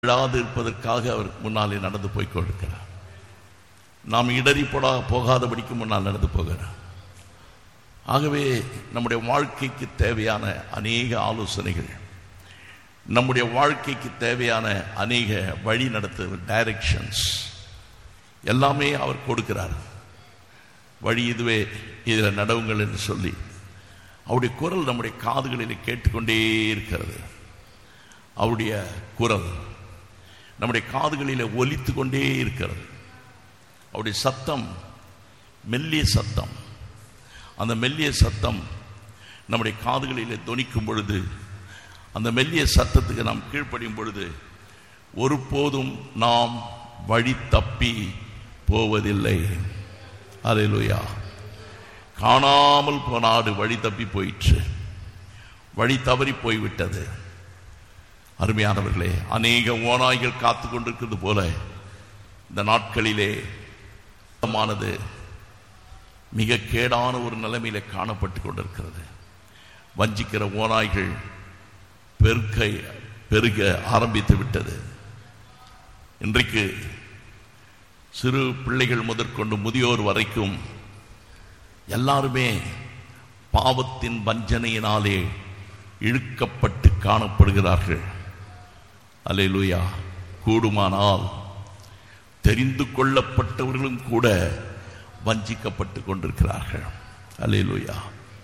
விழாது இருப்பதற்காக அவர் முன்னாலே நடந்து போய் கொண்டிருக்கிறார் நாம் இடறி போடா போகாதபடிக்கு முன்னால் நடந்து போகிறார் ஆகவே நம்முடைய வாழ்க்கைக்கு தேவையான அநேக ஆலோசனைகள் நம்முடைய வாழ்க்கைக்கு தேவையான அநேக வழி நடத்து டைரக்ஷன்ஸ் எல்லாமே அவர் கொடுக்கிறார் வழி இதுவே இதில் நடவுங்கள் என்று சொல்லி அவருடைய குரல் நம்முடைய காதுகளில் கேட்டுக்கொண்டே இருக்கிறது அவருடைய குரல் நம்முடைய காதுகளில் ஒலித்து கொண்டே இருக்கிறது அவருடைய சத்தம் மெல்லிய சத்தம் அந்த மெல்லிய சத்தம் நம்முடைய காதுகளிலே தொனிக்கும் பொழுது அந்த மெல்லிய சத்தத்துக்கு நாம் கீழ்ப்படியும் பொழுது ஒருபோதும் நாம் வழி தப்பி போவதில்லை அலையிலுயா காணாமல் போனாடு வழி தப்பி போயிற்று வழி தவறி போய்விட்டது அருமையானவர்களே அநேக ஓநாய்கள் காத்து கொண்டிருக்கிறது போல இந்த நாட்களிலே மானது மிக கேடான ஒரு நிலைமையில காணப்பட்டு கொண்டிருக்கிறது வஞ்சிக்கிற ஓநாய்கள் பெருக்க பெருக ஆரம்பித்து விட்டது இன்றைக்கு சிறு பிள்ளைகள் முதற்கொண்டு முதியோர் வரைக்கும் எல்லாருமே பாவத்தின் வஞ்சனையினாலே இழுக்கப்பட்டு காணப்படுகிறார்கள் அலையிலுயா கூடுமானால் தெரிந்து கொள்ளப்பட்டவர்களும் கூட வஞ்சிக்கப்பட்டு கொண்டிருக்கிறார்கள் அலையிலுயா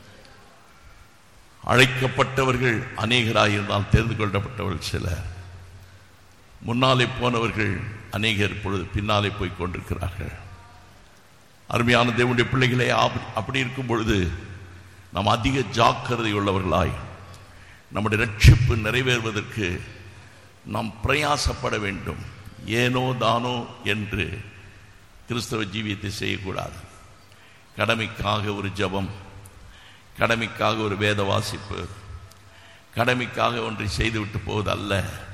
அழைக்கப்பட்டவர்கள் அநேகராயிருந்தால் தெரிந்து கொள்ளப்பட்டவர்கள் சிலர் முன்னாலே போனவர்கள் அநேகர் இப்பொழுது பின்னாலே போய் கொண்டிருக்கிறார்கள் அருமையான தேவனுடைய பிள்ளைகளே அப்படி இருக்கும் பொழுது நாம் அதிக ஜாக்கிரதை உள்ளவர்களாய் நம்முடைய ரட்சிப்பு நிறைவேறுவதற்கு நாம் பிரயாசப்பட வேண்டும் ஏனோ தானோ என்று கிறிஸ்தவ ஜீவியத்தை செய்யக்கூடாது கடமைக்காக ஒரு ஜபம் கடமைக்காக ஒரு வேத வாசிப்பு கடமைக்காக ஒன்றை செய்துவிட்டு போவது அல்ல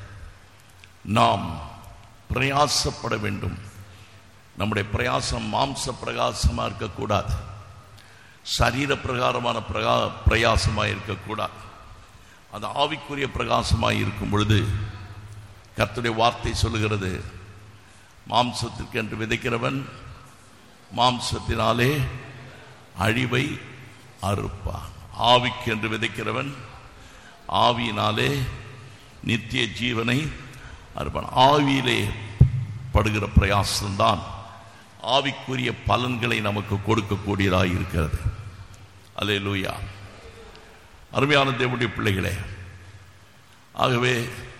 நாம் பிரயாசப்பட வேண்டும் நம்முடைய பிரயாசம் மாம்ச பிரகாசமாக இருக்கக்கூடாது சரீர பிரகாரமான பிரகா பிரயாசமாக இருக்கக்கூடாது அது ஆவிக்குரிய பிரகாசமாக இருக்கும் பொழுது கர்த்தருடைய வார்த்தை சொல்லுகிறது மாம்சத்திற்கு என்று விதைக்கிறவன் மாம்சத்தினாலே அழிவை அறுப்பான் ஆவிக்கு என்று விதைக்கிறவன் ஆவியினாலே நித்திய ஜீவனை அறுப்பான் ஆவியிலே படுகிற பிரயாசம்தான் ஆவிக்குரிய பலன்களை நமக்கு கொடுக்கக்கூடியதாக இருக்கிறது அலே லூயா அருமையான தேவனுடைய பிள்ளைகளே ஆகவே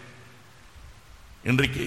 இன்றைக்கு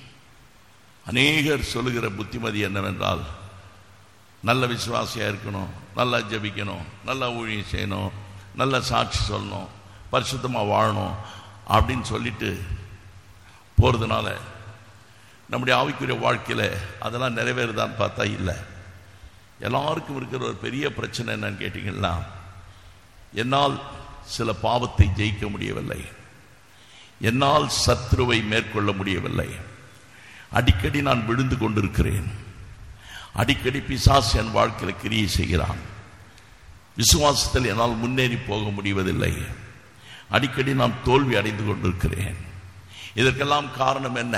அநேகர் சொல்லுகிற புத்திமதி என்னவென்றால் நல்ல விசுவாசியாக இருக்கணும் நல்லா ஜபிக்கணும் நல்லா ஊழியம் செய்யணும் நல்ல சாட்சி சொல்லணும் பரிசுத்தமாக வாழணும் அப்படின்னு சொல்லிட்டு போகிறதுனால நம்முடைய ஆவிக்குரிய வாழ்க்கையில் அதெல்லாம் நிறைவேறுதான்னு பார்த்தா இல்லை எல்லாருக்கும் இருக்கிற ஒரு பெரிய பிரச்சனை என்னன்னு கேட்டிங்கன்னா என்னால் சில பாவத்தை ஜெயிக்க முடியவில்லை என்னால் சத்ருவை மேற்கொள்ள முடியவில்லை அடிக்கடி நான் விழுந்து கொண்டிருக்கிறேன் அடிக்கடி பிசாசு என் வாழ்க்கையில் கிரியை செய்கிறான் விசுவாசத்தில் என்னால் முன்னேறி போக முடிவதில்லை அடிக்கடி நான் தோல்வி அடைந்து கொண்டிருக்கிறேன் இதற்கெல்லாம் காரணம் என்ன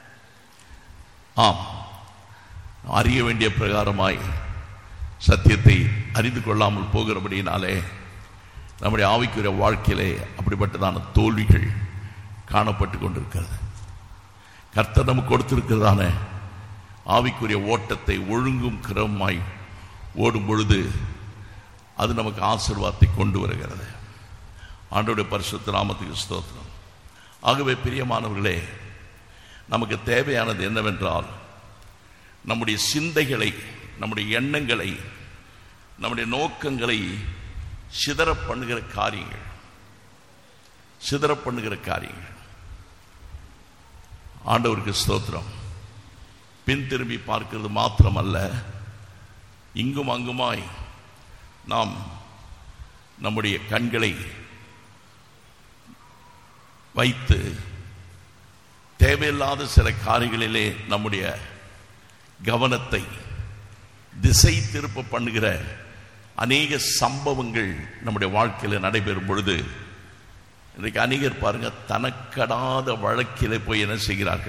ஆம் அறிய வேண்டிய பிரகாரமாய் சத்தியத்தை அறிந்து கொள்ளாமல் போகிறபடினாலே நம்முடைய ஆவிக்குரிய வாழ்க்கையிலே அப்படிப்பட்டதான தோல்விகள் காணப்பட்டு கொண்டிருக்கிறது கர்த்தர் நமக்கு கொடுத்திருக்கிறதான ஆவிக்குரிய ஓட்டத்தை ஒழுங்கும் கிரமமாய் ஓடும் பொழுது அது நமக்கு ஆசிர்வாதத்தை கொண்டு வருகிறது ஆண்டோடைய பரிசுத்த நாமத்துக்கு ஸ்தோத்திரம் ஆகவே பிரியமானவர்களே நமக்கு தேவையானது என்னவென்றால் நம்முடைய சிந்தைகளை நம்முடைய எண்ணங்களை நம்முடைய நோக்கங்களை சிதற பண்ணுகிற காரியங்கள் சிதற பண்ணுகிற காரியங்கள் ஆண்டவருக்கு ஸ்தோத்திரம் பின் திரும்பி பார்க்கிறது மாத்திரம் அல்ல இங்கும் அங்குமாய் நாம் நம்முடைய கண்களை வைத்து தேவையில்லாத சில காரியங்களிலே நம்முடைய கவனத்தை திசை திருப்ப பண்ணுகிற அநேக சம்பவங்கள் நம்முடைய வாழ்க்கையில் நடைபெறும் பொழுது இன்றைக்கு அநேகர் பாருங்க தனக்கடாத வழக்கிலே போய் என்ன செய்கிறார்கள்